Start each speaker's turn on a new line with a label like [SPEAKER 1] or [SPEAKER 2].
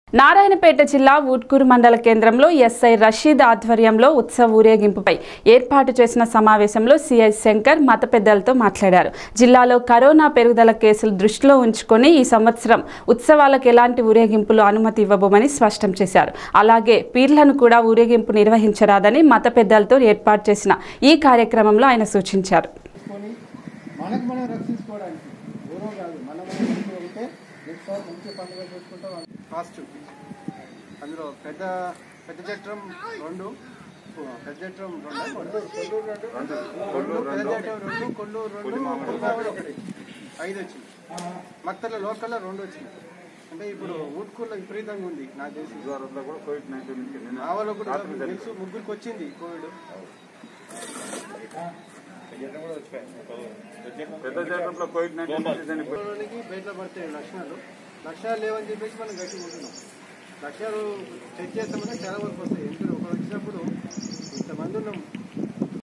[SPEAKER 1] నారాయణపేట జిల్లా ఊట్కూరు మండల కేంద్రంలో ఎస్ఐ రషీద్ ఆధ్వర్యంలో ఉత్సవ ఊరేగింపుపై ఏర్పాటు చేసిన సమావేశంలో సిఐ శంకర్ మత పెద్దలతో మాట్లాడారు జిల్లాలో కరోనా పెరుగుదల కేసులు దృష్టిలో ఉంచుకొని ఈ సంవత్సరం ఉత్సవాలకు ఎలాంటి ఊరేగింపులు అనుమతి ఇవ్వబోమని స్పష్టం చేశారు అలాగే పీర్లను కూడా ఊరేగింపు నిర్వహించరాదని మత పెద్దలతో ఏర్పాటు చేసిన ఈ కార్యక్రమంలో ఆయన సూచించారు
[SPEAKER 2] తీసుకొని మనకు మనం రక్షించుకోవడానికి ఎవరో కాదు మనం మనం మంచిగా ఉంటే నెక్స్ట్ సార్ మంచి పండుగ చేసుకుంటాం ఫాస్ట్ అందులో పెద్ద పెద్ద చట్రం రెండు పెద్ద చట్రం రెండు కొల్లూరు రెండు కొల్లూరు పెద్ద చట్రం రెండు కొల్లూరు రెండు కొల్లూరు ఒకటి ఐదు వచ్చింది మక్తల లోకల్లో రెండు వచ్చింది అంటే ఇప్పుడు ఊట్కూర్లో విపరీతంగా ఉంది నాకు తెలిసి
[SPEAKER 3] జ్వరంలో కూడా కోవిడ్ నైన్టీన్ నుంచి నిన్న
[SPEAKER 2] మా వాళ్ళు కూడా తెలుసు ముగ్గురికి వచ్చింది కోవిడ్
[SPEAKER 3] పెద్ద జాతరలో కోవిడ్ నైన్టీన్ నుంచి చనిపోయి
[SPEAKER 2] మనకి బయట పడతాయి లక్షణాలు లక్షణాలు లేవని చెప్పేసి మనం గట్టిగా ఉంటున్నాం లక్షణాలు చెక్ చేస్తామంటే చాలా వరకు వస్తాయి ఎందుకంటే ఒకరు వచ్చినప్పుడు ఇంతమంది ఉన్నాం